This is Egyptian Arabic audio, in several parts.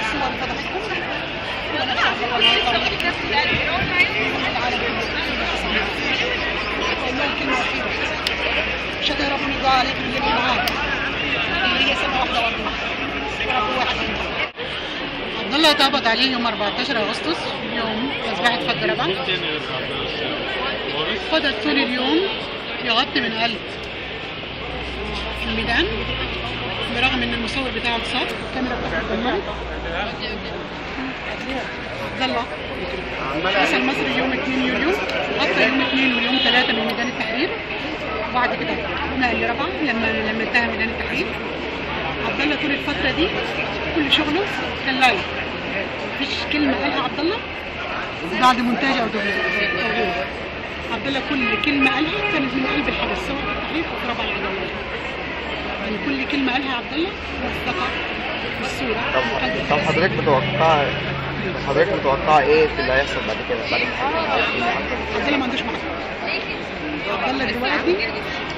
الصور اللي فضحتكم وانا مش عارفه والله لهم كلمه اخيره مش هتهربوا من الدعاء عليكم اللي معاكم اللي هي سنه واحده والله ورب واحد منكم عبد الله اتقبض عليه يوم 14 اغسطس يوم مذبحه فج ربع فضل طول اليوم يغطي من قلب الميدان برغم ان المصور بتاعه اتصاب والكاميرا بتاعته اتدمرت عبد الله وصل مصر يوم 2 يوليو غطى يوم 2 ويوم 3 من ميدان التحرير وبعد كده نقل لربعه لما لما انتهى ميدان التحرير عبد الله طول الفتره دي كل شغله كان لايف مفيش كلمه قالها عبد الله بعد مونتاج او دوبلاج أو غيره. عبد الله كل كلمه قالها كانت من قلب الحدث سواء في التحرير او في ربع العدويه يعني كل كلمه قالها عبد الله مصدقه في الصوره طب في قلب طب الحدث. حضرتك متوقع حضرتك متوقع ايه في اللي هيحصل بعد كده بعد ما عبد الله ما عندوش محاكمه عبد الله دلوقتي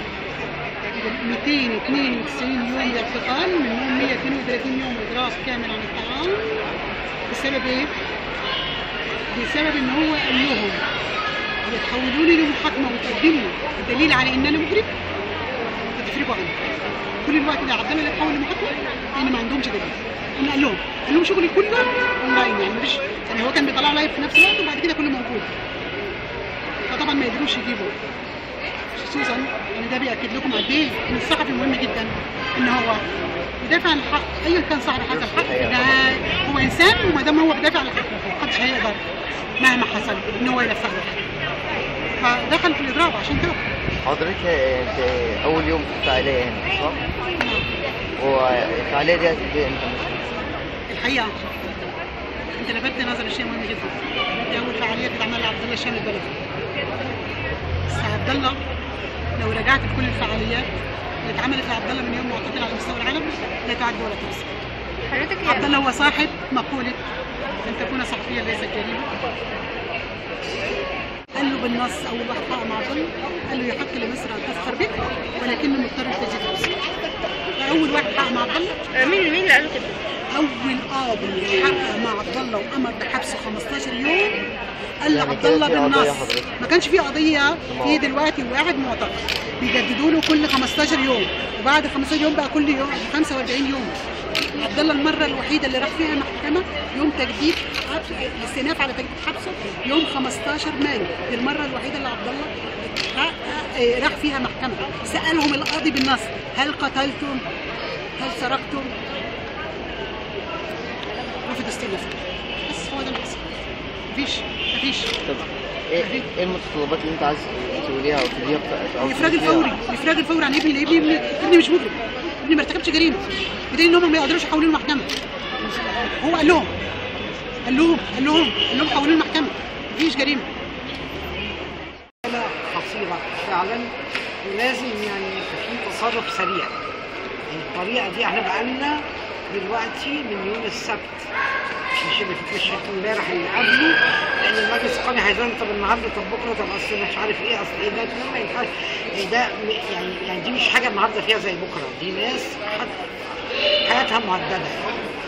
292 يوم اعتقال منهم 132 يوم اضراب كامل عن الطعام بسبب ايه؟ بسبب ان هو قال لهم يتحولوني لمحاكمه وتقدموا الدليل على ان انا مجرم وتفرجوا عني كل الوقت ده عبد الله اللي اتحول لمحاكمه لان ما عندهمش دليل هم قال لهم قال لهم شغلي كله اونلاين يعني مفيش يعني هو كان بيطلع لايف في نفس الوقت وبعد كده كله موجود فطبعا ما يقدروش يجيبوا خصوصا ان ده بياكد لكم قد ايه ان الصحفي مهم جدا ان هو يدافع عن الحق ايا كان صاحب حسب الحق ده هو انسان وما دام هو بيدافع عن الحق محدش هيقدر مهما حصل ان هو يدافع عنه فدخل في الاضراب عشان كده حضرتك انت اول يوم في الفعاليه هنا صح؟ والفعاليه دي هتبتدي امتى مثلا؟ الحقيقه انت لفتت نظر لشيء مهم جدا دي اول فعاليه بتتعمل لعبد الله الشام البلدي بس عبد الله لو رجعت في كل الفعاليات اللي اتعملت لعبد الله من يوم ما اعتقل على مستوى العالم لا تعد ولا تحصى حضرتك عبد يعني الله هو صاحب مقولة أن تكون صحفيا ليست جريمة قال له بالنص أول واحد حقق مع ظلم قال له يحق لمصر أن تفخر بك ولكنه مضطر تجد نفسك فأول واحد حقق مع عبد الله مين مين اللي قال كده؟ أول قاضي حقق مع عبد الله وأمر بحبسه 15 يوم قال يعني لعبد كده الله في قضية بالنص حضرتك؟ ما كانش في قضية في دلوقتي واحد معتقل بيجددوا له كل 15 يوم وبعد 15 يوم بقى كل يوم 45 يوم عبد الله المرة الوحيدة اللي راح فيها محكمة يوم تجديد حبس الاستئناف على تجديد حبسه يوم 15 مايو دي المرة الوحيدة اللي عبد الله حقق- آه، راح فيها محكمة سألهم القاضي بالنص هل قتلتم؟ هل سرقتم؟ رفض استئناف بس هو ده اللي حصل مفيش مفيش طب ايه ايه المتطلبات اللي انت عايز تقوليها او تديها او الافراج تديها؟ الفوري الافراج الفوري عن ابني ابني ابني, ابني مش مجرم ابني ما ارتكبش جريمه بدليل ان هم ما يقدروش يحولوه المحكمه هو قال لهم قال لهم قال لهم قال لهم حولوه المحكمه مفيش جريمه مسألة خطيرة فعلا ولازم يعني يبقى في تصرف سريع يعني الطريقة دي احنا بقالنا دلوقتي من يوم السبت مش مش امبارح اللي قبله لان المجلس القومي هيزن طب النهارده طب بكره طب اصل مش عارف ايه اصل ايه ده ده ما ينفعش يعني ده م- يعني يعني دي مش حاجه النهارده فيها زي بكره دي ناس حد حياتها مهدده